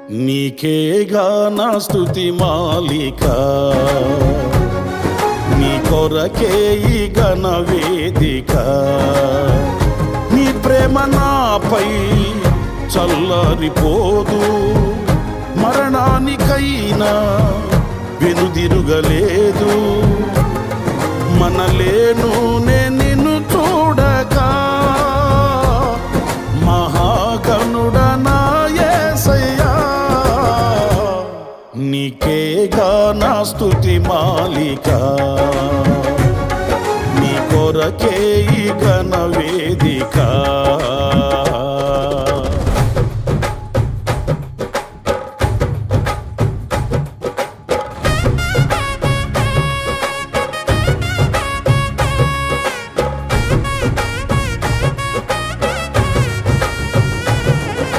నీకేగా నా స్తుతి మాలిక నీ కొరకే ఈ ఘన వేదిక నీ ప్రేమ నాపై చల్లరిపోదు మరణానికైనా వెనుదిరుగలేదు మనలేను నే నిన్ను చూడక మహాగణుడ నా యేసయ్యా నీకేగా నా స్తుతి మాలిక నీ కొరకే